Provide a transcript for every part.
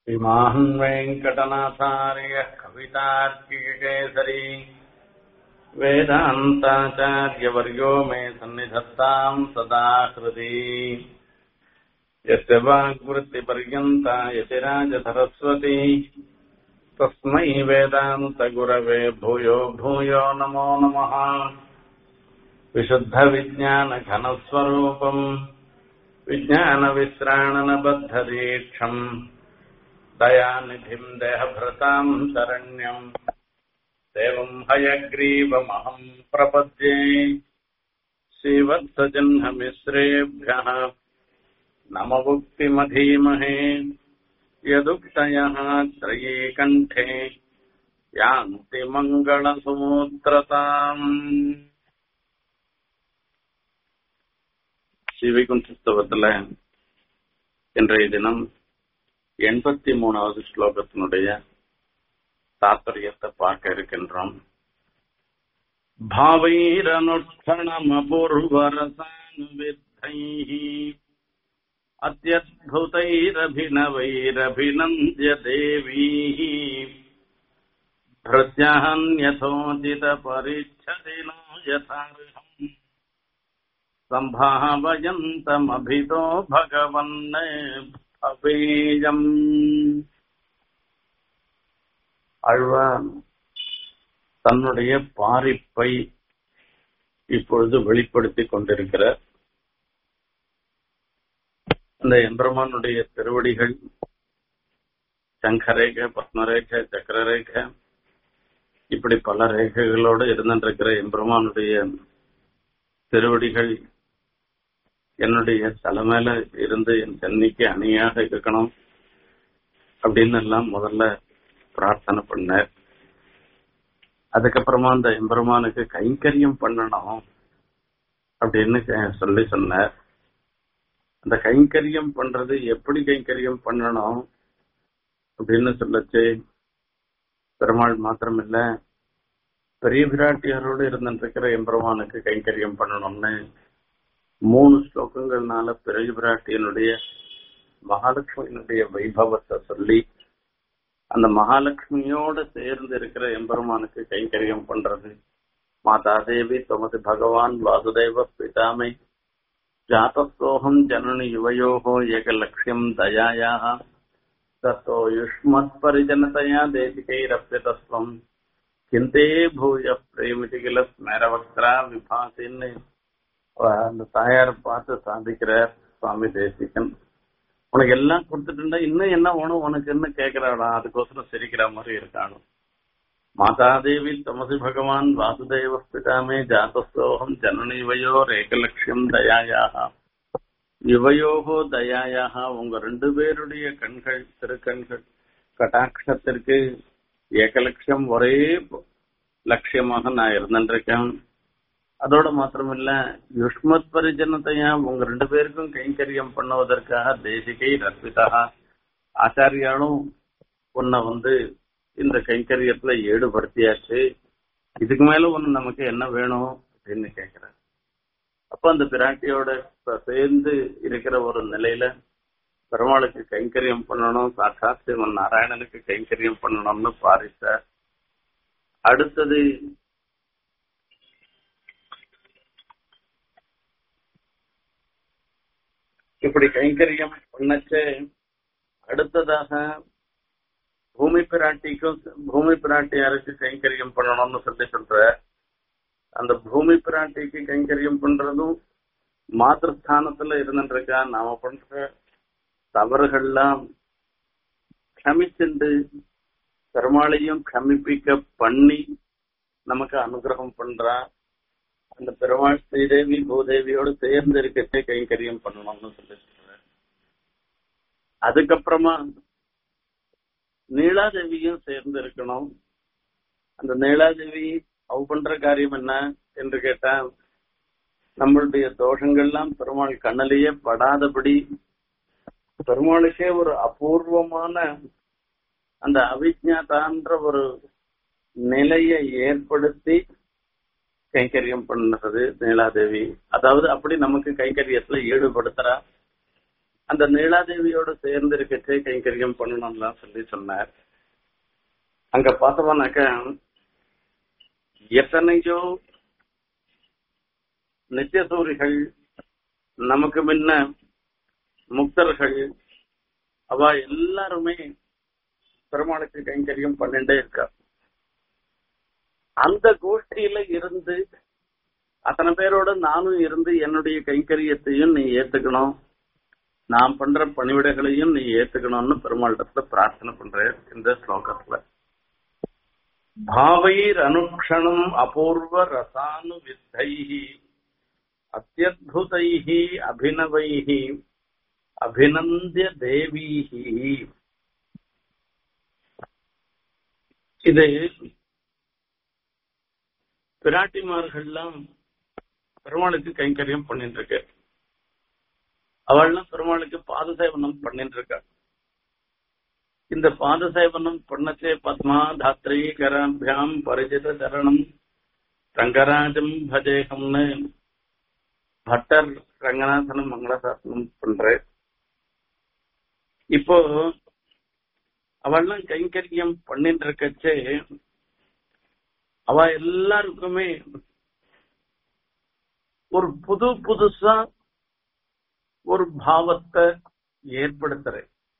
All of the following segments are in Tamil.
श्रीमान् वेङ्कटनाथार्यः कवितार्किककेसरी वेदान्ताचार्यवर्यो मे सन्निधत्ताम् सदा हृदि यस्य वाग्वृत्तिपर्यन्ता यतिराजसरस्वती तस्मै वेदान्तगुरवे भूयो भूयो नमो नमः विशुद्धविज्ञानघनस्वरूपम् विज्ञानविश्राणनबद्धदीक्षम् दयानिधिम् देहभृताम् शरण्यम् देवम् हयग्रीवमहम् प्रपद्ये श्रीवत्सजह्नमिश्रेभ्यः नममुक्तिमधीमहे यदुक्तयः त्रये कण्ठे यान्ति मङ्गलसूत्रताम् ஸ்ரீவைகுண்டத்துல இன்றைய தினம் எண்பத்தி மூணாவது ஸ்லோகத்தினுடைய தாற்பயத்தை பார்க்க இருக்கின்றோம் भावैरनुष्ठणमपूर्वरसानुविद्धैः अत्यद्भुतैरभिनवैरभिनन्द्य देवीः भृत्यान्यथोचितपरिच्छदिनो यथार्हम् सम्भावयन्तमभितो भगवन् भवेयम् அழ்வான் தன்னுடைய பாரிப்பை இப்பொழுது வெளிப்படுத்திக் கொண்டிருக்கிறார் அந்த எம்பெருமானுடைய திருவடிகள் சங்கரேக பத்மரேக சக்கரரேக இப்படி பல ரேகைகளோடு இருந்திருக்கிற எம்பெருமானுடைய திருவடிகள் என்னுடைய தலைமையில இருந்து என் சென்னைக்கு அணியாக இருக்கணும் அப்படின்னு எல்லாம் முதல்ல பிரார்த்தனை பண்ணார் அதுக்கப்புறமா அந்த எம்பெருமானுக்கு கைங்கரியம் பண்ணணும் அப்படின்னு சொல்லி சொன்னார் அந்த கைங்கரியம் பண்றது எப்படி கைங்கரியம் பண்ணணும் அப்படின்னு சொல்லச்சு பெருமாள் மாத்திரம் இல்ல பெரிய பிராட்டியாரோடு இருந்துருக்கிற எம்பெருமானுக்கு கைங்கரியம் பண்ணணும்னு மூணு ஸ்லோகங்கள்னால பெரிய பிராட்டியனுடைய மகாலட்சுமியினுடைய வைபவத்தை சொல்லி அந்த மகாலட்சுமியோட சேர்ந்து இருக்கிற எம்பெருமானுக்கு கைங்கரியம் பண்றது மாதா தேவி தமது பகவான் வாசுதேவ பிதாமை ஜாத்தஸ்தோகம் ஜனனி யுவயோகோ ஏக லட்சியம் தயாயாக தத்தோ யுஷ்மத் பரிஜனதையா தேசிகைரப்பியதஸ்வம் கிந்தே பூய பிரேமிதி கில ஸ்மரவக்ரா விபாசின்னு அந்த தாயார் பார்த்து சாதிக்கிறார் சுவாமி தேசிகன் உனக்கு எல்லாம் கொடுத்துட்டு இன்னும் என்ன வேணும் உனக்கு என்ன கேட்கிறாடா அதுக்கோசரம் சிரிக்கிற மாதிரி இருக்கானு மாதாதேவி தமசி பகவான் வாசுதேவ பிதாமே ஜாதஸ்தோகம் ஜனனி யுவயோ ஏகலட்சியம் தயாயாக யுவயோகோ தயாயாக உங்க ரெண்டு பேருடைய கண்கள் திருக்கண்கள் கட்டாட்சத்திற்கு ஏகலட்சம் ஒரே லட்சியமாக நான் இருந்துருக்கேன் அதோட மாத்திரமில்ல யுஷ்மத் பரிஜனத்தையா உங்க ரெண்டு பேருக்கும் கைங்கரியம் பண்ணுவதற்காக தேசிகை ரத்விதா ஆச்சாரியாலும் உன்னை வந்து இந்த கைங்கரியத்துல ஈடுபடுத்தியாச்சு இதுக்கு மேல ஒண்ணு நமக்கு என்ன வேணும் அப்படின்னு கேக்குற அப்ப அந்த பிராட்டியோட சேர்ந்து இருக்கிற ஒரு நிலையில பெருமாளுக்கு கைங்கரியம் பண்ணணும் சாட்சாத் சிவன் நாராயணனுக்கு கைங்கரியம் பண்ணணும்னு பாரித்தார் அடுத்தது இப்படி கைங்கரியம் பண்ணச்சு அடுத்ததாக பூமி பிராட்டிக்கும் பூமி பிராட்டியாருக்கு கைங்கரியம் பண்ணணும்னு சொல்லி சொல்ற அந்த பூமி பிராட்டிக்கு கைங்கரியம் பண்றதும் மாத்திருஸ்தானத்துல இருந்துருக்கா நாம பண்ற தவறுகள்லாம் க்ஷமிச்சுண்டு பெருமாளையும் க்ஷமிப்பிக்க பண்ணி நமக்கு அனுகிரகம் பண்றா அந்த பெருமாள் ஸ்ரீதேவி பூதேவியோடு சேர்ந்து இருக்கச்சே கைங்கரியம் பண்ணணும்னு சொல்லி சொல்றேன் அதுக்கப்புறமா நீலாதேவியும் சேர்ந்து இருக்கணும் அந்த நீலாதேவி அவ பண்ற காரியம் என்ன என்று கேட்டா நம்மளுடைய தோஷங்கள்லாம் பெருமாள் கண்ணிலேயே படாதபடி பெருமாளுக்கே ஒரு அபூர்வமான அந்த அவிஜாதான்ற ஒரு நிலையை ஏற்படுத்தி கைங்கரியம் பண்ணுறது நீலாதேவி அதாவது அப்படி நமக்கு கைங்கரியத்துல ஈடுபடுத்துறா அந்த நீலாதேவியோட சேர்ந்து இருக்கச்சே கைங்கரியம் பண்ணணும்லாம் சொல்லி சொன்னார் அங்க பார்த்தோம்னாக்க எத்தனையோ நித்தியசூரிகள் நமக்கு முன்ன முக்தர்கள் அவ எல்லாருமே பெருமாளுக்கு கைங்கரியம் பண்ணிட்டே இருக்கா அந்த கோஷ்டியில இருந்து அத்தனை பேரோட நானும் இருந்து என்னுடைய கைங்கரியத்தையும் நீ ஏத்துக்கணும் நான் பண்ற பணிவிடைகளையும் நீ ஏத்துக்கணும்னு பெருமாளிடத்துல பிரார்த்தனை பண்ற இந்த ஸ்லோகத்துல பாவைர் அனுக்ஷணம் அபூர்வ ரசானு வித்தைஹி அத்தியுதைஹி அபினவைஹி அபிநந்திய தேவீஹி இது பிராட்டிமார்கள்லாம் பெருமாளுக்கு கைங்கரியம் பண்ணிட்டு இருக்கு அவள்லாம் பெருமாளுக்கு பாதசேவனம் பண்ணிட்டு இருக்கா இந்த பாதசேவனம் பண்ணச்சே பத்மா தாத்ரி கராபியாம் பரிச்சித சரணம் ரங்கராஜம் பஜேகம்னு பட்டர் ரங்கநாதனம் மங்களாசாசனம் பண்ற இப்போ அவள்லாம் கைங்கரியம் பண்ணிட்டு இருக்கச்சே அவ எல்லாருக்குமே ஒரு புது புதுசா ஒரு பாவத்தை ஏற்படுத்துற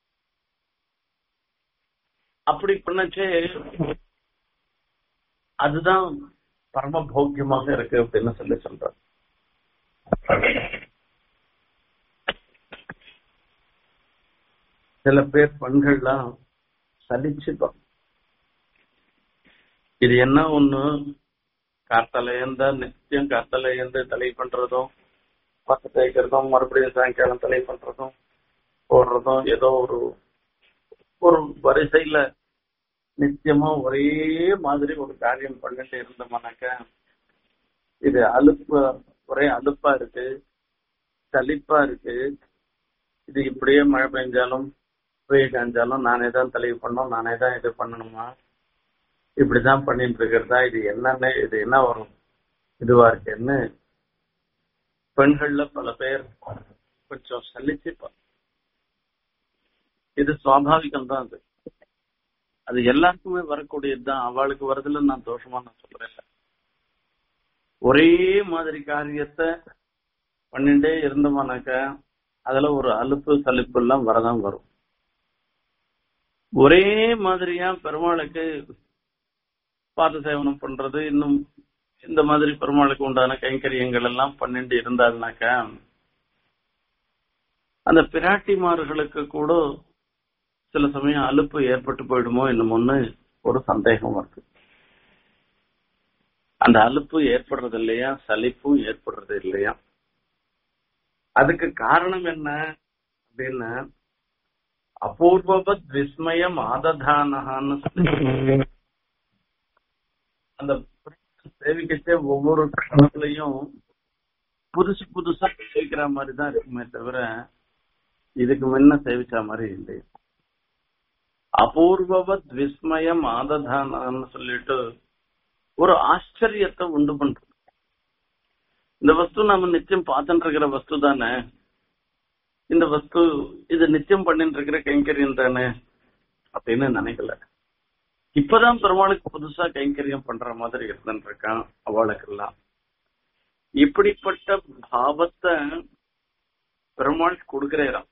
அப்படி பண்ணச்சே அதுதான் பரம போக்கியமாக இருக்கு அப்படின்னு சொல்லி சொல்ற சில பேர் பெண்கள்லாம் சலிச்சுப்பாங்க இது என்ன ஒண்ணு காத்தல ஏந்த நித்தியம் காத்தல ஏந்து தலை பண்றதும் பத்து தேய்க்கிறதும் மறுபடியும் சாயங்காலம் தலை பண்றதும் போடுறதும் ஏதோ ஒரு ஒரு வரிசையில நித்தியமா ஒரே மாதிரி ஒரு காரியம் பண்ணிட்டு இருந்தோம்னாக்க இது அலுப்பு ஒரே அலுப்பா இருக்கு சலிப்பா இருக்கு இது இப்படியே மழை பெஞ்சாலும் வெயில் காய்ஞ்சாலும் நானே தான் தலைவு பண்ணணும் நானே தான் இது பண்ணணுமா இப்படிதான் பண்ணிட்டு இருக்கிறதா இது என்னன்னு இது என்ன வரும் இதுவா இருக்குன்னு பெண்கள்ல பல பேர் கொஞ்சம் சலிச்சுப்பா இது சுவாபாவிகம் தான் அது அது எல்லாருக்குமே வரக்கூடியதுதான் அவளுக்கு வரதுல நான் தோஷமா நான் சொல்றேன் ஒரே மாதிரி காரியத்தை பண்ணிட்டே இருந்தோம்னாக்க அதுல ஒரு அலுப்பு சலிப்பு எல்லாம் வரதான் வரும் ஒரே மாதிரியா பெருமாளுக்கு பாத சேவனம் பண்றது இன்னும் இந்த மாதிரி பெருமாளுக்கு உண்டான கைங்கரியங்கள் எல்லாம் பண்ணிட்டு இருந்தாருனாக்கா அந்த பிராட்டிமார்களுக்கு கூட சில சமயம் அலுப்பு ஏற்பட்டு போயிடுமோ என்னமோன்னு ஒரு சந்தேகம் வருது அந்த அலுப்பு ஏற்படுறது இல்லையா சலிப்பும் ஏற்படுறது இல்லையா அதுக்கு காரணம் என்ன அப்படின்னா அபூர்வபத் விஸ்மயம் ஆததானஹான்னு சொல்லி அந்த சேவிக்கச்சே ஒவ்வொரு கணத்துலயும் புதுசு புதுசா சேவிக்கிற மாதிரி தான் இருக்குமே தவிர இதுக்கு முன்ன சேவிச்ச மாதிரி இல்லை அபூர்வவத் விஸ்மயம் ஆததானன்னு சொல்லிட்டு ஒரு ஆச்சரியத்தை உண்டு பண்றது இந்த வஸ்து நம்ம நிச்சயம் பார்த்துட்டு இருக்கிற வஸ்து தானே இந்த வஸ்து இது நிச்சயம் பண்ணிட்டு இருக்கிற கைங்கரியம் தானே அப்படின்னு நினைக்கல இப்பதான் பெருமாளுக்கு புதுசா கைங்கரியம் பண்ற மாதிரி இருந்துட்டு இருக்கான் அவளுக்கெல்லாம் இப்படிப்பட்ட பாவத்தை பெருமாள் கொடுக்கிறாராம்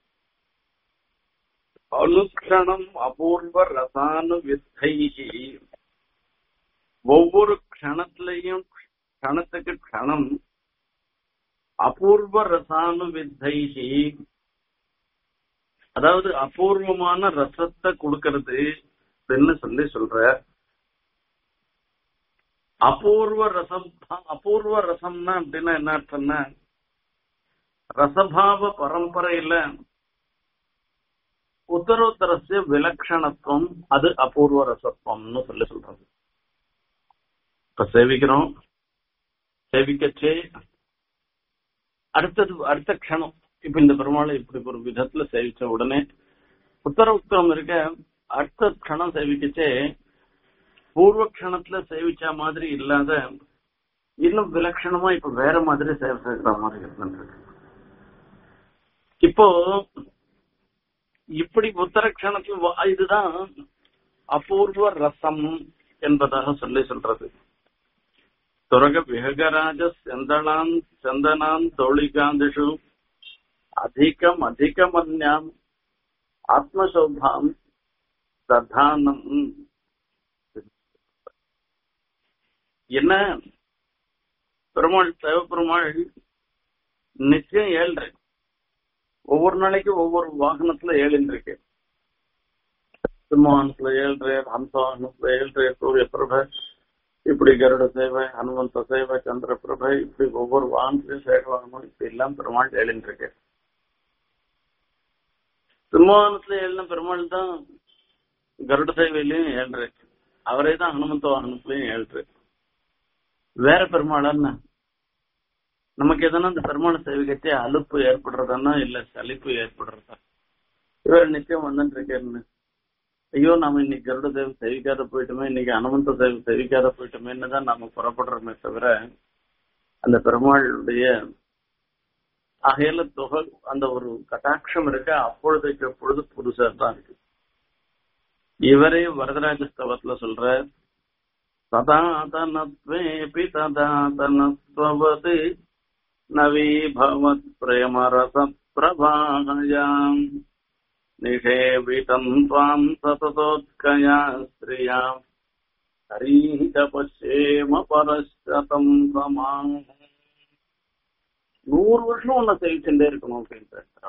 அனுக்ஷணம் அபூர்வ ரசானு வித்தைகி ஒவ்வொரு க்ஷணத்திலையும் க்ஷணத்துக்கு க்ஷணம் அபூர்வ ரசானு வித்தைகி அதாவது அபூர்வமான ரசத்தை கொடுக்கறது அப்படின்னு சொல்லி சொல்ற அபூர்வ ரசம் அபூர்வ ரசம்னா அப்படின்னா என்ன அர்த்தம்னா ரசபாவ பரம்பரையில உத்தரோத்தரஸ்ய விலக்ஷணத்துவம் அது அபூர்வ ரசத்துவம்னு சொல்லி சொல்றது இப்ப சேவிக்கிறோம் சேவிக்கச்சே அடுத்தது அடுத்த க்ஷணம் இப்ப இந்த பெருமாளை இப்படி ஒரு விதத்துல சேவிச்ச உடனே உத்தர உத்தரம் இருக்க அடுத்த க்ஷணம் சேவிக்கச்சே பூர்வ க்ஷணத்துல சேவிச்ச மாதிரி இல்லாத இன்னும் விலட்சணமா இப்ப வேற மாதிரி சேவிக்கிற மாதிரி இருந்துருக்கு இப்போ இப்படி உத்தரக்ஷணத்தில் வா- இதுதான் அபூர்வ ரசம் என்பதாக சொல்லி சொல்றது துரக விஹகராஜ செந்தனான் செந்தனான் தோழிகாந்திஷு அதிகம் அதிகமன்யாம் ஆத்மசோபாம் ததானம் என்ன பெருமாள் தேவ பெருமாள் நிச்சயம் ஏழ்ற ஒவ்வொரு நாளைக்கு ஒவ்வொரு வாகனத்துல ஏழின்னு இருக்கு சிம்மவாகனத்துல ஏழ்ற ஹம்சவாகனத்துல ஏழ்ற சூரிய பிரபை இப்படி கருட சேவை ஹனுமந்த சேவை சந்திர பிரபை இப்படி ஒவ்வொரு வாகனத்திலையும் சேவை வாங்கணும் இப்படி எல்லாம் பெருமாள் ஏழின்னு இருக்கு சிம்மவாகனத்துல ஏழின பெருமாள் தான் கருட சேவையிலையும் ஏழ்ற அவரே தான் ஹனுமந்த வாகனத்திலையும் ஏழ்ற வேற பெருமாளன்னா நமக்கு எதனா இந்த பெருமாள் சேவைக்கத்தே அலுப்பு ஏற்படுறதுன்னா இல்ல சலிப்பு ஏற்படுறதா இவர் நிச்சயம் வந்துட்டு இருக்கேன்னு ஐயோ நாம இன்னைக்கு கருட சேவை சேவிக்காத போயிட்டோமே இன்னைக்கு அனுமந்த சேவை சேவிக்காத போயிட்டோமேன்னு தான் நாம புறப்படுறோமே தவிர அந்த பெருமாளுடைய அகையில தொகை அந்த ஒரு கட்டாட்சம் இருக்க அப்பொழுதைக்கு அப்பொழுது புதுசா தான் இருக்கு இவரே வரதராஜ ஸ்தவத்துல சொல்ற சதாதனத்வேபி ததாதனத்வவதி நவீபவத் பிரேமரச பிரபாயாம் நிஷேவிதம் துவாம் சததோத்கயா ஸ்திரியாம் ஹரீக பச்சேம பரஸ்தம் சமாம் நூறு வருஷம் உன்னை சேவிச்சுட்டே இருக்கணும் அப்படின்னு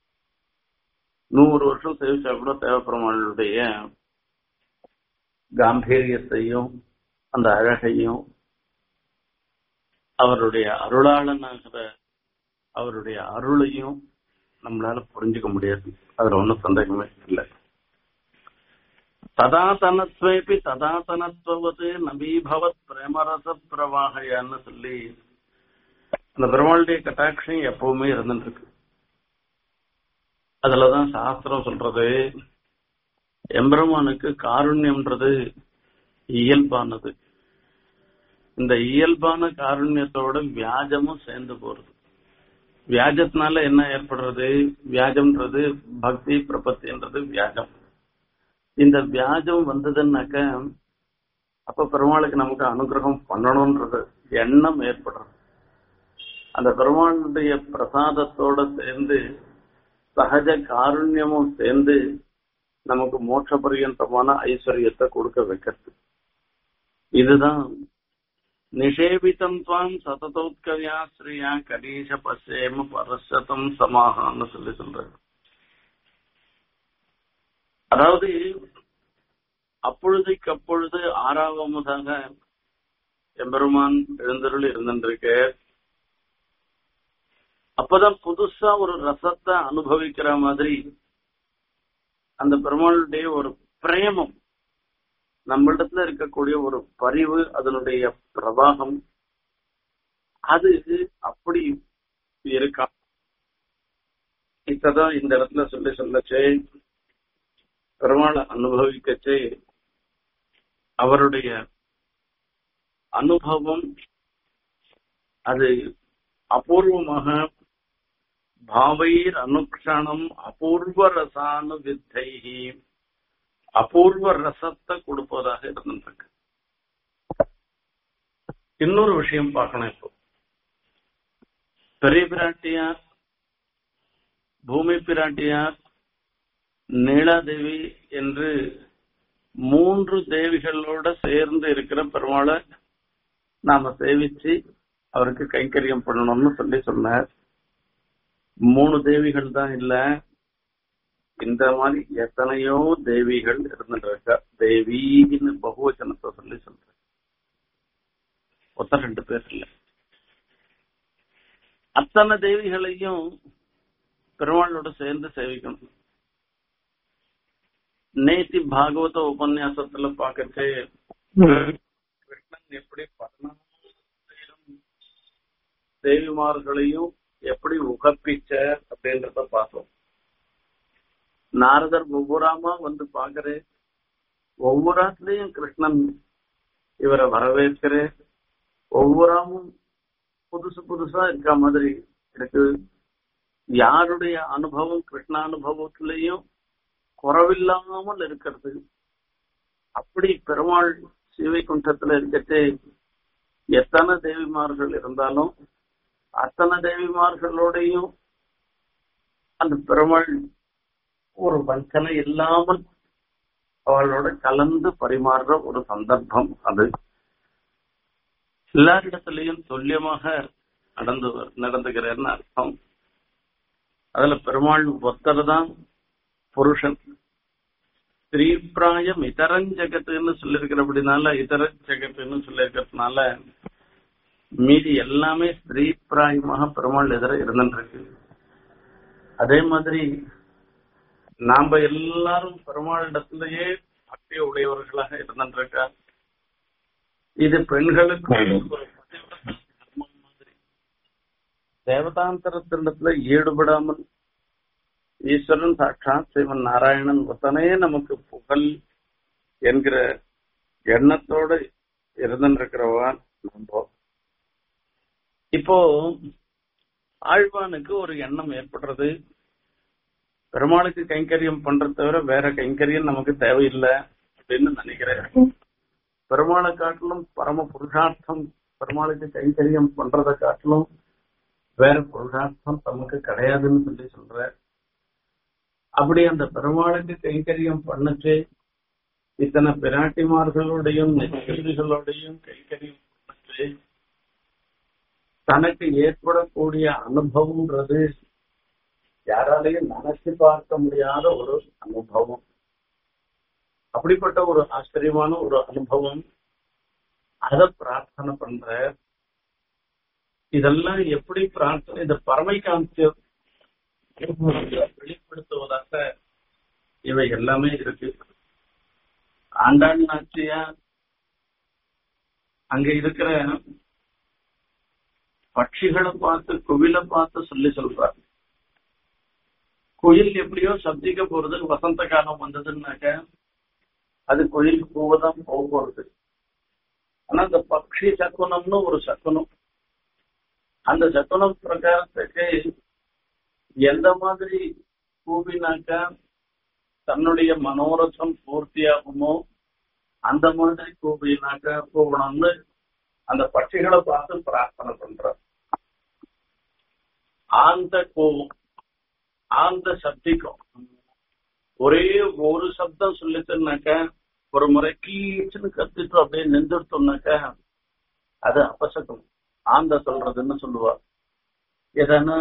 நூறு வருஷம் சேவிச்சா கூட தேவப்பெருமாளுடைய காம்பீரியத்தையும் அந்த அழகையும் அவருடைய அருளாளனாகிற அவருடைய அருளையும் நம்மளால புரிஞ்சுக்க முடியாது அதுல ஒன்றும் சந்தேகமே இல்லை ததாதனத்வேபி ததாதனத்வது நபீபவத் பிரேமரச பிரவாகையான்னு சொல்லி அந்த பெருமாளுடைய கட்டாட்சம் எப்பவுமே இருந்துட்டு இருக்கு அதுலதான் சாஸ்திரம் சொல்றது எம்பெருமானுக்கு காருண்யம்ன்றது இயல்பானது இந்த இயல்பான காருண்யத்தோட வியாஜமும் சேர்ந்து போறது வியாஜத்தினால என்ன ஏற்படுறது வியாஜம்ன்றது பக்தி பிரபத்தின்றது வியாஜம் இந்த வியாஜம் வந்ததுன்னாக்க அப்ப பெருமாளுக்கு நமக்கு அனுகிரகம் பண்ணணும்ன்றது எண்ணம் ஏற்படுறது அந்த பெருமாளுடைய பிரசாதத்தோட சேர்ந்து சகஜ காருண்யமும் சேர்ந்து நமக்கு மோட்ச பரியந்தமான ஐஸ்வர்யத்தை கொடுக்க வைக்கிறது இதுதான் நிஷேபிதம் துவாம் சததோத்கவியா ஸ்ரீயா கணீஷ பசேம பரசதம் சமாகான்னு சொல்லி சொல்றாரு அதாவது அப்பொழுதைக்கு அப்பொழுது ஆறாவதாக எம்பெருமான் எழுந்தருள் இருந்திருக்கு அப்பதான் புதுசா ஒரு ரசத்தை அனுபவிக்கிற மாதிரி அந்த பெருமாளுடைய ஒரு பிரேமம் நம்மளிடத்துல இருக்கக்கூடிய ஒரு பரிவு அதனுடைய பிரவாகம் அது அப்படி இருக்கா இதான் இந்த இடத்துல சொல்லி சொல்லச்சே பெருமாளை அனுபவிக்கச்சே அவருடைய அனுபவம் அது அபூர்வமாக பாவைர் அனுக்ஷணம் அபூர்வ ரசானு வித்தைகி அபூர்வ ரசத்தை கொடுப்பதாக இருந்திருக்கு இன்னொரு விஷயம் பார்க்கணும் இப்போ பெரிய பிராட்டியார் பூமி பிராட்டியார் நீலாதேவி என்று மூன்று தேவிகளோட சேர்ந்து இருக்கிற பெருமாளை நாம சேவிச்சு அவருக்கு கைங்கரியம் பண்ணணும்னு சொல்லி சொன்னார் மூணு தேவிகள் தான் இல்ல இந்த மாதிரி எத்தனையோ தேவிகள் இருந்துட்டு தேவின்னு பகுவச்சனத்தை சொல்லி சொல்றேன் ஒத்த ரெண்டு பேர் இல்ல அத்தனை தேவிகளையும் பெருமாளோட சேர்ந்து சேவிக்கணும் நேத்தி பாகவத உபன்யாசத்துல பாக்கச்சே கிருஷ்ணன் எப்படி பதினாயிரம் தேவிமார்களையும் எப்படி உகப்பிச்ச அப்படின்றத பார்த்தோம் நாரதர் ஒவ்வொராமா வந்து பாக்குறே ஒவ்வொரு ஆத்துலயும் கிருஷ்ணன் இவரை வரவேற்கிறே ஒவ்வொராமும் புதுசு புதுசா இருக்க மாதிரி இருக்கு யாருடைய அனுபவம் கிருஷ்ண அனுபவத்திலையும் குறவில்லாமல் இருக்கிறது அப்படி பெருமாள் சீவை குண்டத்துல இருக்கட்டு எத்தனை தேவிமார்கள் இருந்தாலும் அத்தனை தேவிமார்களோடையும் அந்த பெருமாள் ஒரு வஞ்சனை இல்லாமல் அவளோட கலந்து பரிமாறுற ஒரு சந்தர்ப்பம் அது எல்லாரிடத்திலையும் துல்லியமாக நடந்து நடந்துகிறேன்னு அர்த்தம் அதுல பெருமாள் ஒத்தர் தான் புருஷன் ஸ்திரீபிராயம் இதரன் ஜெகத்துன்னு சொல்லியிருக்கிறபடினால இதர ஜெகத்துன்னு சொல்லியிருக்கிறதுனால மீதி எல்லாமே ஸ்திரீ பிராயமாக பெருமாள் எதிர இருந்துருக்கு அதே மாதிரி நாம எல்லாரும் பெருமாளிடத்திலேயே பக்தி உடையவர்களாக இருந்துருக்கா இது பெண்களுக்கு ஒரு தர்மம் மாதிரி தேவதாந்தரத்திடத்துல ஈடுபடாமல் ஈஸ்வரன் சாட்சாத் சிவன் நாராயணன் ஒத்தனே நமக்கு புகழ் என்கிற எண்ணத்தோடு இருந்துருக்கிறவா நம்ம இப்போ ஆழ்வானுக்கு ஒரு எண்ணம் ஏற்படுறது பெருமாளுக்கு கைங்கரியம் பண்றத தவிர வேற கைங்கரியம் நமக்கு தேவையில்லை அப்படின்னு நினைக்கிறேன் பெருமாளை காட்டிலும் பரம புருஷார்த்தம் பெருமாளுக்கு கைங்கரியம் பண்றதை காட்டிலும் வேற புருஷார்த்தம் நமக்கு கிடையாதுன்னு சொல்லி சொல்ற அப்படி அந்த பெருமாளுக்கு கைங்கரியம் பண்ணுச்சு இத்தனை பிராட்டிமார்களோடையும் நெற்றிகளோடையும் கைங்கரியம் பண்ணுச்சு தனக்கு ஏற்படக்கூடிய அனுபவம்ன்றது யாராலையும் நினைச்சு பார்க்க முடியாத ஒரு அனுபவம் அப்படிப்பட்ட ஒரு ஆச்சரியமான ஒரு அனுபவம் அத பிரார்த்தனை பண்ற இதெல்லாம் எப்படி பிரார்த்தனை இந்த பரமை காந்திய வெளிப்படுத்துவதாக இவை எல்லாமே இருக்கு ஆண்டாள் நாச்சியா அங்க இருக்கிற பட்சிகளை பார்த்து குவில பார்த்து சொல்லி சொல்றார் குயில் எப்படியோ சப்திக்க போறது வசந்த காலம் வந்ததுன்னாக்க அது குயில் பூவதான் போக போறது ஆனா இந்த பக்ஷி சக்குனம்னு ஒரு சக்குனம் அந்த சக்குனம் பிரகாரத்துக்கு எந்த மாதிரி கூவினாக்கா தன்னுடைய மனோரசம் பூர்த்தியாகுமோ அந்த மாதிரி கூவினாக்கா கூவணும்னு அந்த பட்சிகளை பார்த்து பிரார்த்தனை பண்ற ஆந்த கோவம் ஆந்த சப்திக்கும் ஒரே ஒரு சப்தம் சொல்லிட்டுனாக்க ஒரு முறை கீச்சுன்னு கத்திட்டு அப்படியே நின்றுட்டோம்னாக்க அது அபசகம் ஆந்த சொல்றதுன்னு சொல்லுவா எதனா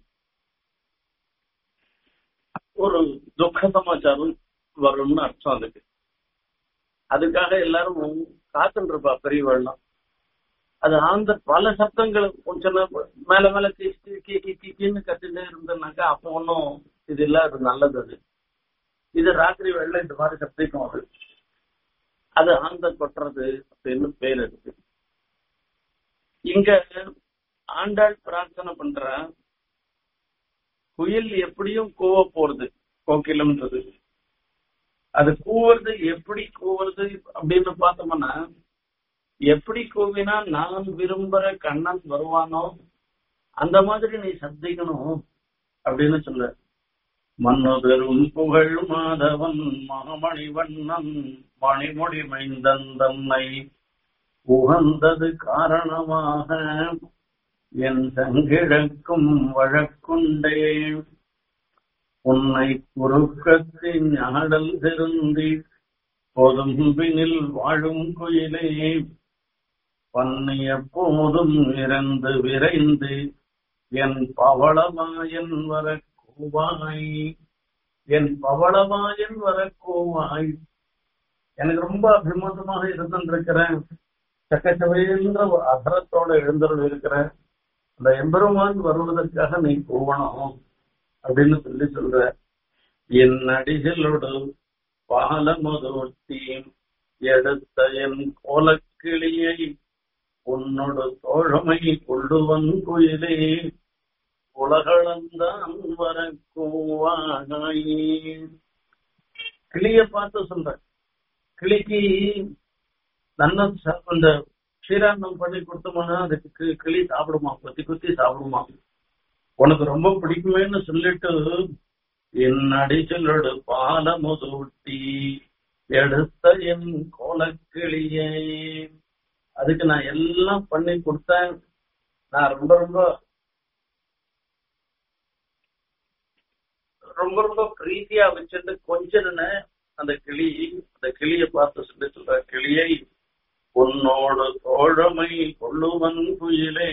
ஒரு துக்க சமாச்சாரம் வரும்னு அர்த்தம் அதுக்கு அதுக்காக எல்லாரும் காத்துட்டு இருப்பா பெரியவள்லாம் அது ஆந்த பல சப்தங்கள் கொஞ்சம் மேல மேல கீன்னு கத்திட்டே இருந்தனாக்கா அப்போ ஒன்றும் இது இல்ல அது நல்லது அது இது ராத்திரி வெள்ள இந்த மாதிரி சப்திக்கும் அது அது ஆந்த கொட்டுறது அப்படின்னு பேர் இருக்கு இங்க ஆண்டாள் பிரார்த்தனை பண்ற குயில் எப்படியும் கூவ போறது கோகிலம்ன்றது அது கூவுறது எப்படி கூவுறது அப்படின்னு பார்த்தோம்னா எப்படி கூவினா நான் விரும்புற கண்ணன் வருவானோ அந்த மாதிரி நீ சப்திக்கணும் அப்படின்னு சொல்ல மன்னதரும் புகழ் மாதவன் மாமணிவண்ணன் மணிமொழி மைந்தன் தன்னை உகந்தது காரணமாக என் சங்கிழக்கும் வழக்குண்டே உன்னை குறுக்கத்தின் ஆடல் திருந்தி பொதும்பினில் வாழும் குயிலே பன்னிய போதும் இறந்து விரைந்து என் பவளமாயன் வர கூவாய் என் பவளமாயன் வர கூவாய் எனக்கு ரொம்ப அபிமானமாக இருந்திருக்கிறேன் சக்கச்சவைன்ற ஒரு அதரத்தோட எழுந்தருள் இருக்கிற அந்த எம்பெருமான் வருவதற்காக நீ கூவணும் அப்படின்னு சொல்லி சொல்ற என் அடிகளோடு பாலமுதூர்த்தி எடுத்த என் கோலக்கிளியை உன்னோடு தோழமை கொள்ளுவன் குயிலே உலகளந்தான் வர கூவாய் கிளிய பார்த்து சொல்ற கிளிக்கு நல்ல இந்த க்ஷீராந்தம் பண்ணி கொடுத்தோம்னா அதுக்கு கிளி சாப்பிடுமா கொத்தி கொத்தி சாப்பிடுமா உனக்கு ரொம்ப பிடிக்குமேன்னு சொல்லிட்டு என்னடிச்சலோடு பாலமுதூட்டி எடுத்த என் கோலக்கிளியே அதுக்கு நான் எல்லாம் பண்ணி கொடுத்தேன் நான் ரொம்ப ரொம்ப ரொம்ப ரொம்ப பிரீத்தியா வச்சுட்டு கொஞ்சன்னு அந்த கிளி அந்த கிளிய பார்த்து சொல்லி சொல்ற கிளியை உன்னோடு தோழமை கொள்ளுவன் குயிலே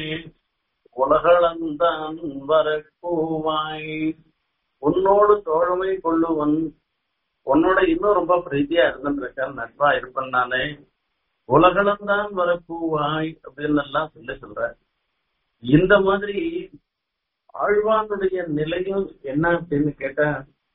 உலகளந்தான் வரக்கூவாய் உன்னோடு தோழமை கொள்ளுவன் உன்னோட இன்னும் ரொம்ப பிரீத்தியா இருந்துருக்கார் நட்பா இருப்பேன் நானே உலகளந்தான் வரக்கூவாய் அப்படின்னு எல்லாம் சொல்லி சொல்ற இந்த மாதிரி ஆழ்வானுடைய நிலையும் என்ன அப்படின்னு கேட்டா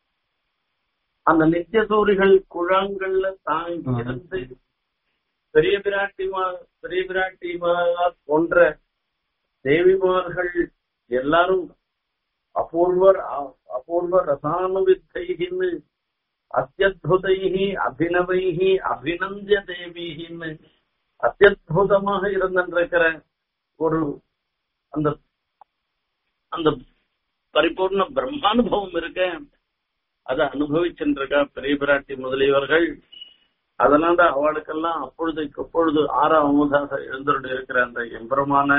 அந்த நித்திய சூரிகள் குழாங்கள்ல தாங்கி இருந்து பெரிய பிராட்டிமா பெரிய பிராட்டிமா போன்ற தேவிமார்கள் எல்லாரும் அபூர்வர் அபூர்வ ரசானுவித்தைகின்னு அத்தியுதைகி அபினவைகி அபிநந்திய தேவிகின்னு அத்தியுதமாக இருந்திருக்கிற ஒரு அந்த அந்த பரிபூர்ண பிரம்மானுபவம் இருக்க அதை அனுபவிச்சுருக்கா பெரிய பிராட்டி முதலியவர்கள் அதனால அவளுக்கெல்லாம் அப்பொழுதுக்கு அப்பொழுது ஆறாம் அமுதாக எழுந்தருடைய இருக்கிற அந்த எம்பெருமான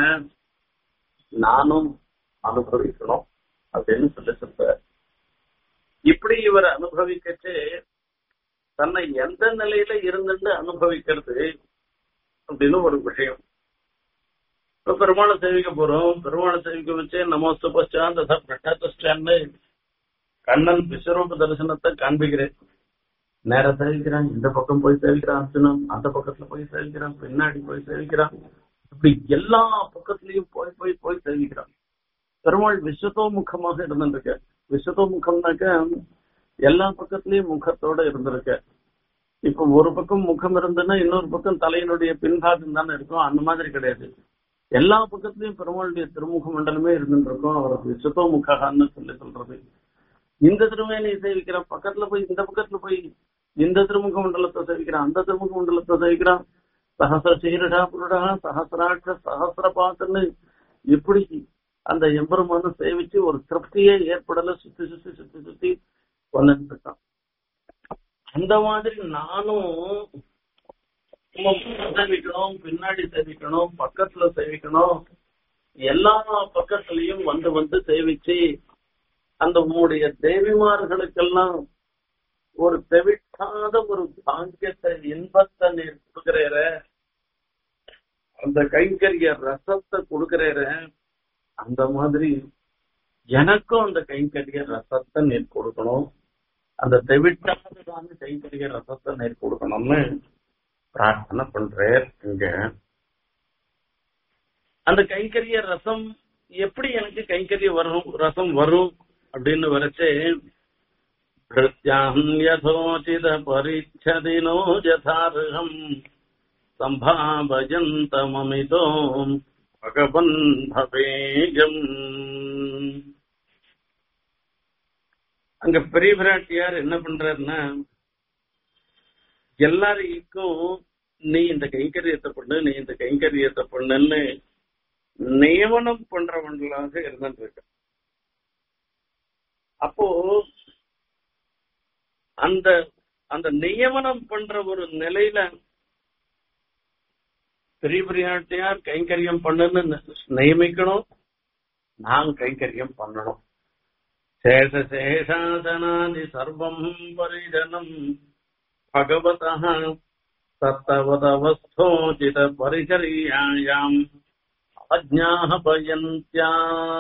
நானும் அனுபவிக்கணும் அப்படின்னு சொல்லி சொல்ற இப்படி இவர் அனுபவிக்கச்சு தன்னை எந்த நிலையில இருந்துட்டு அனுபவிக்கிறது அப்படின்னு ஒரு விஷயம் இப்ப பெருமாளை சேவிக்க போறோம் பெருமாளை சேவிக்க வச்சு நமஸ்து பச்சான் ததா பிரட்டாத்தான்னு கண்ணன் விஸ்வரூப தரிசனத்தை காண்பிக்கிறேன் நேர சேவிக்கிறான் இந்த பக்கம் போய் சேவிக்கிறான் அர்ஜுனன் அந்த பக்கத்துல போய் சேவிக்கிறான் பின்னாடி போய் சேவிக்கிறான் இப்படி எல்லா பக்கத்துலயும் போய் போய் போய் சேவிக்கிறான் பெருமாள் விஸ்வத்தோமுகமாக இருந்திருக்க விஸ்வத்தோமுகம்னாக்க எல்லா பக்கத்துலயும் முகத்தோட இருந்திருக்க இப்ப ஒரு பக்கம் முகம் இருந்ததுன்னா இன்னொரு பக்கம் தலையினுடைய பின்பாகம் தானே இருக்கும் அந்த மாதிரி கிடையாது எல்லா பக்கத்துலயும் பெருமாளுடைய திருமுக மண்டலமே இருந்துருக்கும் அவர் விஸ்வத்தோமுகான்னு சொல்லி சொல்றது இந்த திருமேனி சேவிக்கிறான் பக்கத்துல போய் இந்த பக்கத்துல போய் இந்த திருமுக மண்டலத்தை சேவிக்கிறான் அந்த திருமுக மண்டலத்தை சேவிக்கிறான் சஹசிர சீரடா புருடா சஹசிராட்ச சஹசிர பாத்துன்னு இப்படி அந்த எம்பெருமான சேவிச்சு ஒரு திருப்தியே ஏற்படல சுத்தி சுத்தி சுத்தி சுத்தி வந்துட்டு இருக்கான் அந்த மாதிரி நானும் சேவிக்கணும் பின்னாடி சேவிக்கணும் பக்கத்துல சேவிக்கணும் எல்லா பக்கத்துலயும் வந்து வந்து சேவிச்சு அந்த உங்களுடைய தேவிமார்களுக்கெல்லாம் ஒரு தெவிட்டாத ஒரு பாங்கியத்தை இன்பத்தை நீர் கொடுக்கிறேற அந்த கைங்கரிய ரசத்தை கொடுக்கிறேற அந்த மாதிரி எனக்கும் அந்த கைங்கரிய ரசத்தை நீர் கொடுக்கணும் அந்த தெவிட்டாததான கைங்கரிய ரசத்தை நீர் கொடுக்கணும்னு பிரார்த்தனை பண்றேன் இங்க அந்த கைங்கரிய ரசம் எப்படி எனக்கு கைங்கரிய வரும் ரசம் வரும் அப்படின்னு வரைச்சு யதோச்சித பரிச்சதினோ யதார்ஹம் சம்பாவயந்தமமிதோ பகவன் பவேகம் அங்க பெரிய பிராட்டியார் என்ன பண்றாருன்னா எல்லாருக்கும் நீ இந்த கைங்கரியத்தை பண்ணு நீ இந்த கைங்கரியத்தை பண்ணுன்னு நியமனம் பண்றவங்களாக இருந்துட்டு இருக்க அப்போ அந்த அந்த நியமனம் பண்ற ஒரு நிலையில பெரிய பெரியாட்டியார் கைங்கரியம் பண்ணுன்னு நியமிக்கணும் நான் கைங்கரியம் பண்ணணும் சேஷ சேஷாசனாதி சர்வம் பரிஜனம் பகவத தத்தவதவஸ்தோச்சித பரிச்சரியாயாம் அஜ்ஞாபயந்தியா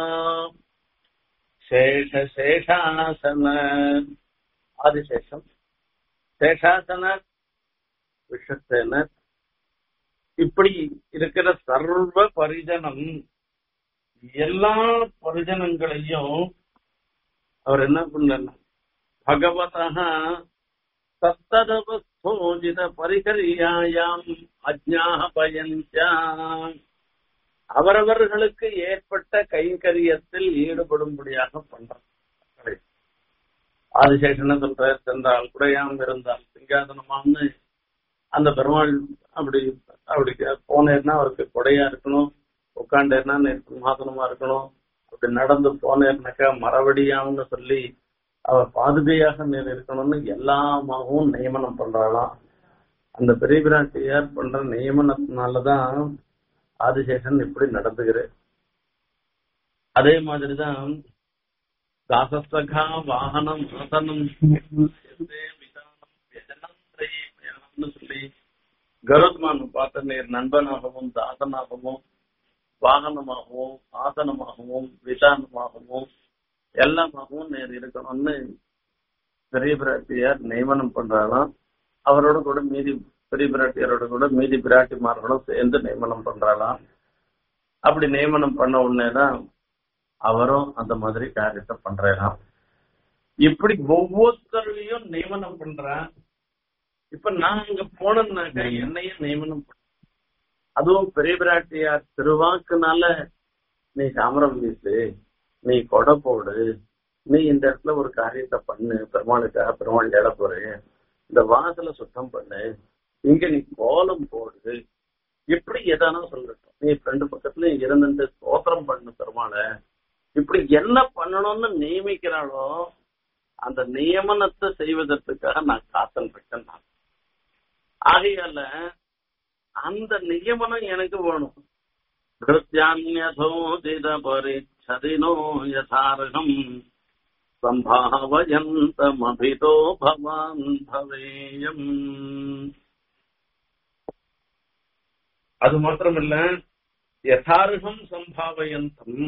சேஷ சேஷாசன ஆதிசேஷம் சேஷாசன விஷத்தனர் இப்படி இருக்கிற சர்வ பரிஜனம் எல்லா பரிஜனங்களையும் அவர் என்ன பண்ண பகவதா தத்ததவஸ்தோஜித பரிகரியாயாம் அஜ்ஞாபயஞ்சா அவரவர்களுக்கு ஏற்பட்ட கைங்கரியத்தில் ஈடுபடும்படியாக பண்றார் ஆதிசேஷன் சொல்ற சென்றால் குடையாம் இருந்தால் சிங்காதனமான்னு அந்த பெருமாள் அப்படி அப்படி போனேன்னா அவருக்கு கொடையா இருக்கணும் உட்காண்டேன்னா சிம்மாசனமா இருக்கணும் அப்படி நடந்து போனேன்னாக்கா மரவடியாம்னு சொல்லி அவ பாதுகையாக நீர் இருக்கணும்னு எல்லாமாகவும் நியமனம் பண்றாளாம் அந்த பெரிய பிராட்டியார் பண்ற நியமனத்தினாலதான் ஆதிசேஷன் இப்படி நடந்துகிற அதே மாதிரிதான் தாசஸ்தகா வாகனம் ஆசனம் சொல்லி கருத்மான் பார்த்த நீர் நண்பனாகவும் தாசனாகவும் வாகனமாகவும் ஆசனமாகவும் விதானமாகவும் எல்லாமாகவும் நேர் இருக்கணும்னு பெரிய பிராட்டியார் நியமனம் பண்றாராம் அவரோட கூட மீதி பெரிய பிராட்டியாரோட கூட மீதி பிராட்டிமார்களும் சேர்ந்து நியமனம் பண்றாளாம் அப்படி நியமனம் பண்ண உடனேதான் அவரும் அந்த மாதிரி காரியத்தை பண்றாராம் இப்படி ஒவ்வொருத்தரையும் நியமனம் பண்றேன் இப்ப நான் அங்க போனேன்னாக்க என்னையும் நியமனம் பண்ண அதுவும் பெரிய பிராட்டியார் திருவாக்குனால நீ சாமரம் வீசு நீ கொடை போடு நீ இந்த இடத்துல ஒரு காரியத்தை பண்ணு பெருமாளுக்காக பெருமாள் ஏழ போறு இந்த வாசல சுத்தம் பண்ணு இங்க நீ கோலம் போடு இப்படி எதானா சொல்லட்டும் நீ ரெண்டு பக்கத்துல இருந்துட்டு ஸ்தோத்திரம் பண்ணு பெருமாளை இப்படி என்ன பண்ணணும்னு நியமிக்கிறாளோ அந்த நியமனத்தை செய்வதற்காக நான் காத்தல் பெற்றேன் நான் ஆகையால அந்த நியமனம் எனக்கு வேணும் கிருத்தியான்யதோதித பரிச்சதினோ யதார்கம் சம்பாவயந்தமபிதோ பவான் பவேயம் அது மாத்திரமில்ல யதார்கம் சம்பாவயந்தம்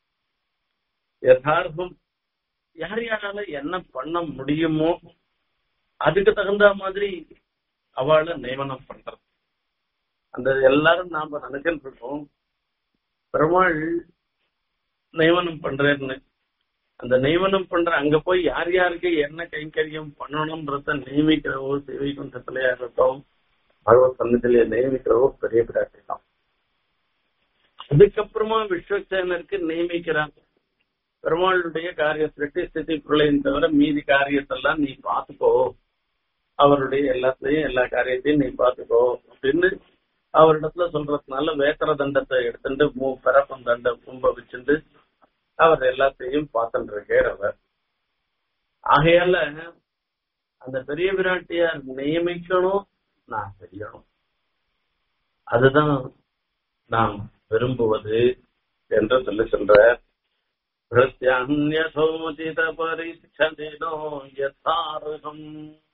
யதார்த்தம் யார் யாரால என்ன பண்ண முடியுமோ அதுக்கு தகுந்த மாதிரி அவளை நியமனம் பண்றது அந்த எல்லாரும் நாம நினைச்சிட்டு இருக்கோம் பெருமாள் நியமனம் பண்றேன்னு அந்த நியமனம் பண்ற அங்க போய் யார் யாருக்கு என்ன கைங்கரியம் பண்ணணும்ன்றத நியமிக்கிறவோ சிவைகுண்டத்திலேயா இருக்கட்டும் பகவத் சன்னதிலேயே நியமிக்கிறவோ பெரிய பிராட்டி தான் அதுக்கப்புறமா விஸ்வசேனருக்கு நியமிக்கிறாங்க பெருமாளுடைய காரிய சிருஷ்டி ஸ்திதி பிரளயம் தவிர மீதி காரியத்தெல்லாம் நீ பாத்துக்கோ அவருடைய எல்லாத்தையும் எல்லா காரியத்தையும் நீ பாத்துக்கோ அப்படின்னு அவரிடத்துல சொல்றதுனால வேக்கர தண்டத்தை எடுத்துட்டு மூ பிறப்பம் தண்டை கும்ப வச்சுட்டு அவர் எல்லாத்தையும் பார்த்துட்டு இருக்கார் அவர் ஆகையால அந்த பெரிய விராட்டியார் நியமிக்கணும் நான் செய்யணும் அதுதான் நாம் விரும்புவது என்று சொல்லி சொல்ற பிரத்யன்யசோதித பரிச்சதினோ யதார்ஹம்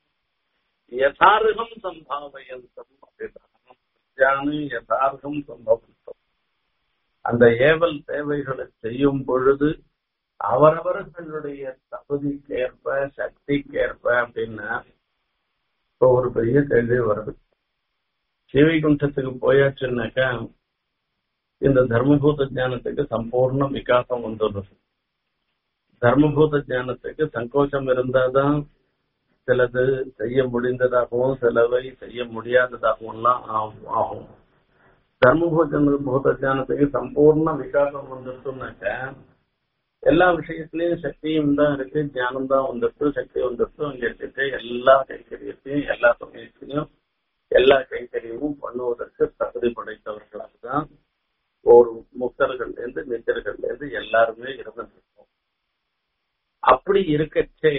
யதார்ஹம் சம்பாவயந்தம் பிரத்யானு யதார்ஹம் சம்பவந்தம் அந்த ஏவல் தேவைகளை செய்யும் பொழுது அவரவர்களுடைய தகுதிக்கேற்ப சக்திக்கேற்ப அப்படின்னா இப்போ ஒரு பெரிய கேள்வி வருது சிவைகுண்டத்துக்கு போயாச்சுன்னாக்கா இந்த தர்மபூத ஞானத்துக்கு சம்பூர்ண விகாசம் வந்துடுது தர்மபூத ஞானத்துக்கு சங்கோச்சம் இருந்தாதான் சிலது செய்ய முடிந்ததாகவும் சிலவை செய்ய முடியாததாகவும் எல்லாம் ஆகும் தர்மபூஜன பூத ஞானத்துக்கு சம்பூர்ண விகாசம் வந்துருச்சுனாக்க எல்லா விஷயத்திலயும் சக்தியும் தான் இருக்கு ஞானம் தான் வந்துட்டு சக்தி வந்துட்டு அங்க இருக்கு எல்லா கைங்கரியத்தையும் எல்லா சமயத்திலையும் எல்லா கைங்கரியமும் பண்ணுவதற்கு தகுதி படைத்தவர்களாக தான் ஒரு முக்தர்கள்ல இருந்து நிச்சர்கள்ல இருந்து எல்லாருமே இருந்துருக்கோம் அப்படி இருக்கச்சே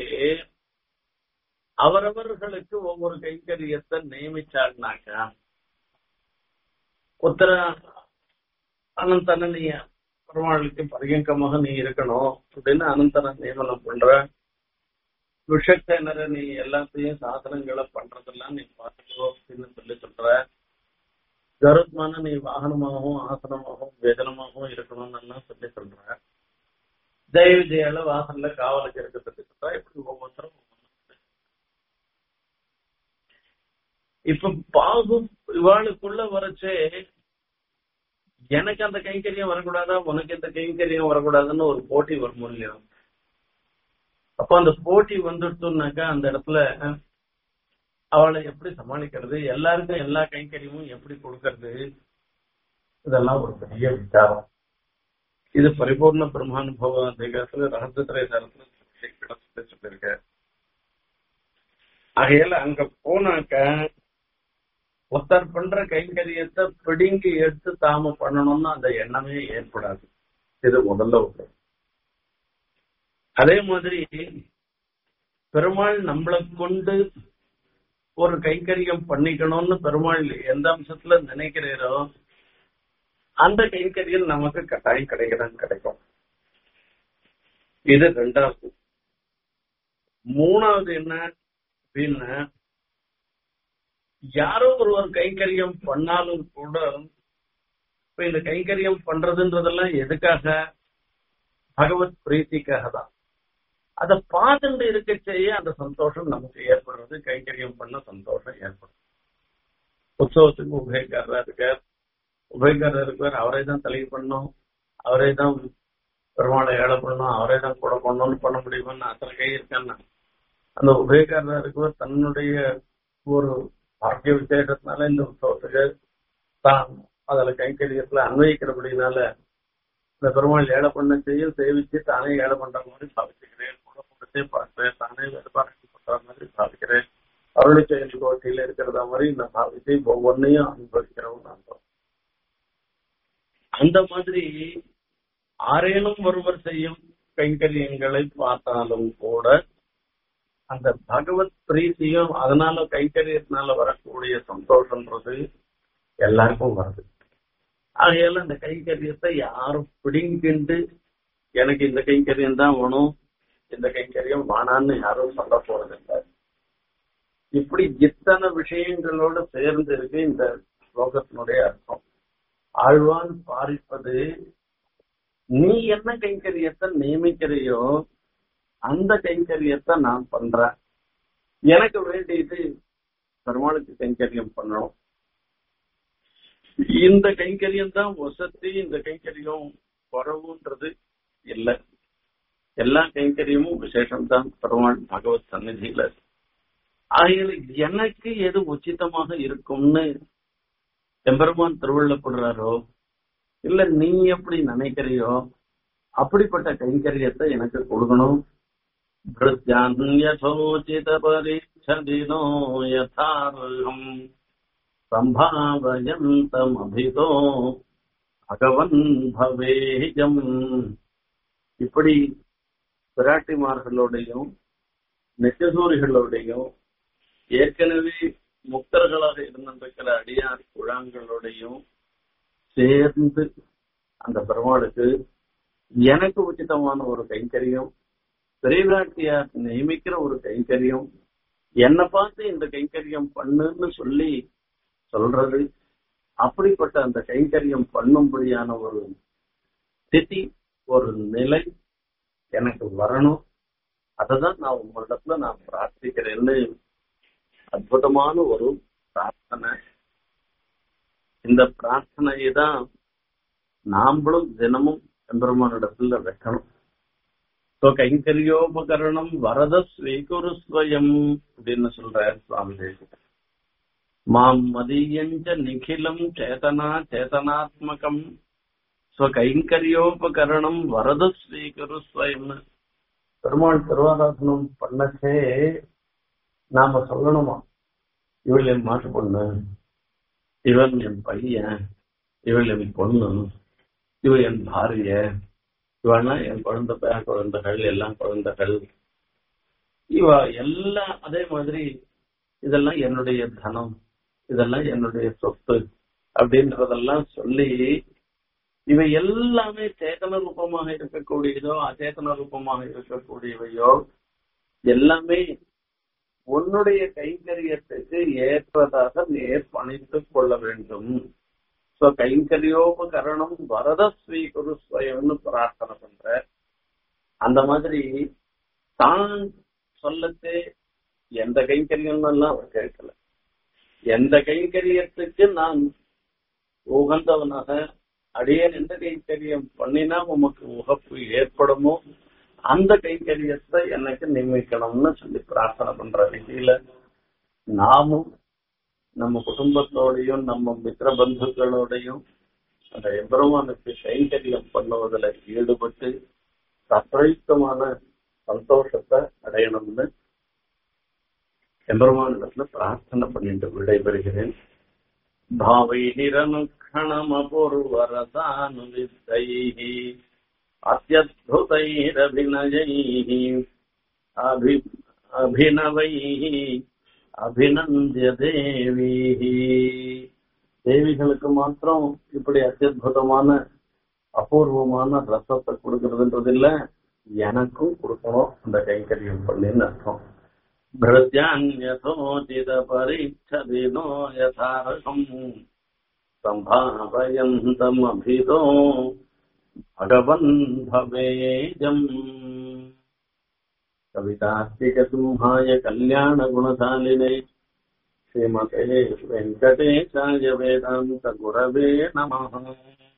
அவரவர்களுக்கு ஒவ்வொரு கைங்கரியத்தை நியமிச்சாள்னாக்கா உத்தர அனந்தன நீ பெருமாளுக்கு பரியங்கமாக நீ இருக்கணும் அப்படின்னு அனந்தன நியமனம் பண்ற விஷக்தேனரை நீ எல்லாத்தையும் சாதனங்களை பண்றதெல்லாம் நீ பார்த்துக்கோ அப்படின்னு சொல்லி சொல்ற கருத்மான நீ வாகனமாகவும் ஆசனமாகவும் வேதனமாகவும் இருக்கணும்னு சொல்லி சொல்ற ஜெய விஜயால வாசல்ல காவலுக்கு இருக்க சொல்லி சொல்ற இப்படி ஒவ்வொருத்தரும் இப்ப பாகு இவாளுக்குள்ள வரச்சே எனக்கு அந்த கைங்கரியம் வரக்கூடாதா உனக்கு இந்த கைங்கரியம் வரக்கூடாதுன்னு ஒரு போட்டி வரும் இல்லையா அப்ப அந்த போட்டி வந்துட்டுனாக்கா அந்த இடத்துல அவளை எப்படி சமாளிக்கிறது எல்லாருக்கும் எல்லா கைங்கரியமும் எப்படி கொடுக்கறது இதெல்லாம் ஒரு பெரிய விசாரம் இது பரிபூர்ண பிரம்மானுபவ அதிகாரத்துல ரகசியத்திரை தரத்துல சொல்லியிருக்க ஆகையால அங்க போனாக்க ஒருத்தர் பண்ற கைங்கரியத்தை பிடுங்கி எடுத்து தாம பண்ணணும்னு அந்த எண்ணமே ஏற்படாது இது முதல்ல ஒரு அதே மாதிரி பெருமாள் நம்மளை கொண்டு ஒரு கைங்கரியம் பண்ணிக்கணும்னு பெருமாள் எந்த அம்சத்துல நினைக்கிறீரோ அந்த கைங்கரியம் நமக்கு கட்டாயம் கிடைக்கதான் கிடைக்கும் இது ரெண்டாவது மூணாவது என்ன அப்படின்னா யாரோ ஒருவர் கைங்கரியம் பண்ணாலும் கூட இப்ப இந்த கைங்கரியம் பண்றதுன்றதெல்லாம் எதுக்காக பகவத் பிரீத்திக்காக தான் அதை பார்த்துட்டு இருக்க செய்ய அந்த சந்தோஷம் நமக்கு ஏற்படுறது கைங்கரியம் பண்ண சந்தோஷம் ஏற்படும் உற்சவத்துக்கு உபயக்காரரா இருக்கார் உபயக்காரர் இருக்கார் அவரே தான் தலைவு பண்ணும் அவரே தான் பெருமாளை ஏழை பண்ணணும் அவரே தான் கூட பண்ணணும்னு பண்ண முடியுமான்னு அத்தனை கை இருக்கான்னா அந்த உபயக்காரர் இருக்கவர் தன்னுடைய ஒரு பாக்கிய விசேஷத்தினால இந்த உற்சவத்துக்கு தான் அதுல கைங்கரியத்துல அன்வயிக்கிறபடினால இந்த பெருமாள் ஏழை பண்ண செய்ய சேவிச்சு தானே ஏழை பண்ற மாதிரி சாதிச்சுக்கிறேன் கூட கொடுத்தே பார்க்கிறேன் தானே வேறுபாடு பண்ற மாதிரி சாதிக்கிறேன் அருளை செயல் கோட்டையில இருக்கிறத மாதிரி இந்த சாதிச்சு ஒவ்வொன்னையும் அனுபவிக்கிறவங்க நான் அந்த மாதிரி ஆரேனும் ஒருவர் செய்யும் கைங்கரியங்களை பார்த்தாலும் கூட அந்த பகவத் பிரீத்தியும் அதனால கைங்கரியத்தினால வரக்கூடிய சந்தோஷம்ன்றது எல்லாருக்கும் வருது ஆகையால இந்த கைங்கரியத்தை யாரும் பிடிங்கிண்டு எனக்கு இந்த கைங்கரியம் தான் வேணும் இந்த கைங்கரியம் வேணான்னு யாரும் சொல்ல போறதில்லை இப்படி இத்தனை விஷயங்களோட சேர்ந்து இருக்கு இந்த ஸ்லோகத்தினுடைய அர்த்தம் ஆழ்வான் பாரிப்பது நீ என்ன கைங்கரியத்தை நியமிக்கிறையோ அந்த கைங்கரியத்தை நான் பண்றேன் எனக்கு வேண்டியது பெருமாளுக்கு கைங்கரியம் பண்ணணும் இந்த கைங்கரியம் தான் வசதி இந்த கைங்கரியம் குறவுன்றது இல்லை எல்லா கைங்கரியமும் விசேஷம் தான் பெருமாள் பகவத் சந்நிதியில ஆகையால எனக்கு எது உச்சிதமாக இருக்கும்னு எம்பெருமான் திருவள்ளப்படுறாரோ இல்ல நீ எப்படி நினைக்கிறியோ அப்படிப்பட்ட கைங்கரியத்தை எனக்கு கொடுக்கணும் யசோச்சித பரீட்சதினோ யதார்ஹம் சம்பாவயந்தமபிதோ பகவன் பவேஜம் இப்படி பிராட்டிமார்களோடையும் நெச்சசூரிகளோடையும் ஏற்கனவே முக்தர்களாக இருந்திருக்கிற அடியார் குழாங்களோடையும் சேர்ந்து அந்த பெருமாளுக்கு எனக்கு உச்சிதமான ஒரு கைங்கரியம் பெரியவிராட்டியார் நியமிக்கிற ஒரு கைங்கரியம் என்னை பார்த்து இந்த கைங்கரியம் பண்ணுன்னு சொல்லி சொல்றது அப்படிப்பட்ட அந்த கைங்கரியம் பண்ணும்படியான ஒரு ஸ்திதி ஒரு நிலை எனக்கு வரணும் அததான் நான் உங்களிடத்துல நான் பிரார்த்திக்கிறேன்னு அற்புதமான ஒரு பிரார்த்தனை இந்த பிரார்த்தனையை தான் நாம்பளும் தினமும் எம்பெருமானிடத்துல வைக்கணும் ஸோ கைங்கரியோபகரணம் வரத ஸ்வீகுரு ஸ்வயம் அப்படின்னு சொல்றார் சுவாமி தேசிகன் மாம் மதீயஞ்ச நிகிலம் சேதனா சேதனாத்மகம் ஸ்வகைங்கரியோபகரணம் வரத ஸ்வீகுரு ஸ்வயம் பெருமாள் திருவாராசனம் பண்ணச்சே நாம சொல்லணுமா இவள் என் மாட்டு பொண்ணு இவன் என் பையன் இவள் என் பொண்ணு இவ என் பாரிய இவனா என் குழந்தை பேர குழந்தைகள் எல்லாம் குழந்தைகள் இவ எல்லாம் அதே மாதிரி இதெல்லாம் என்னுடைய தனம் இதெல்லாம் என்னுடைய சொத்து அப்படின்றதெல்லாம் சொல்லி இவை எல்லாமே சேதன ரூபமாக இருக்கக்கூடியதோ அச்சேதன ரூபமாக இருக்கக்கூடியவையோ எல்லாமே உன்னுடைய கைங்கரியத்துக்கு ஏற்பதாக நேர் பணித்துக் கொள்ள வேண்டும் சோ கைங்கரியோபகரணம் வரத ஸ்வீகுரு ஸ்வயம்னு பிரார்த்தனை பண்ற அந்த மாதிரி தான் சொல்லத்தே எந்த கைங்கரியம் எல்லாம் அவர் கேட்கல எந்த கைங்கரியத்துக்கு நான் உகந்தவனாக அடியேன் எந்த கைங்கரியம் பண்ணினா உமக்கு உகப்பு ஏற்படுமோ அந்த கைங்கரியத்தை எனக்கு நியமிக்கணும்னு சொல்லி பிரார்த்தனை பண்ற ரீதியில நாமும் நம்ம குடும்பத்தோடையும் நம்ம மித்திர பந்துக்களோடையும் அந்த எம்பெருமானுக்கு கைங்கரியம் பண்ணுவதில் ஈடுபட்டு சத்ரைத்தமான சந்தோஷத்தை அடையணும்னு எம்பெருமானிடத்துல பிரார்த்தனை பண்ணிட்டு விடைபெறுகிறேன் भावैरनुक्षणमपूर्वरसानुविद्धैः अत्यद्भुतैरभिनयैः अभि அபிநவைः அபிநந்திய தேவீः தேவிகளுக்கு மாத்திரம் இப்படி அத்தியுதமான அபூர்வமான ரசத்தை கொடுக்கறதுன்றது இல்ல எனக்கும் கொடுக்கணும் அந்த கைங்கரியம் பண்ணின்னு அர்த்தம் भृत्यान्यथोचित परीक्षदिनो यथार्हम् सम्भावयन्तमभितो भगवन् भवेजम् कवितास्तिकसिंहाय कल्याणगुणशालिने श्रीमते वेङ्कटेशाय वेदान्तगुरवे नमः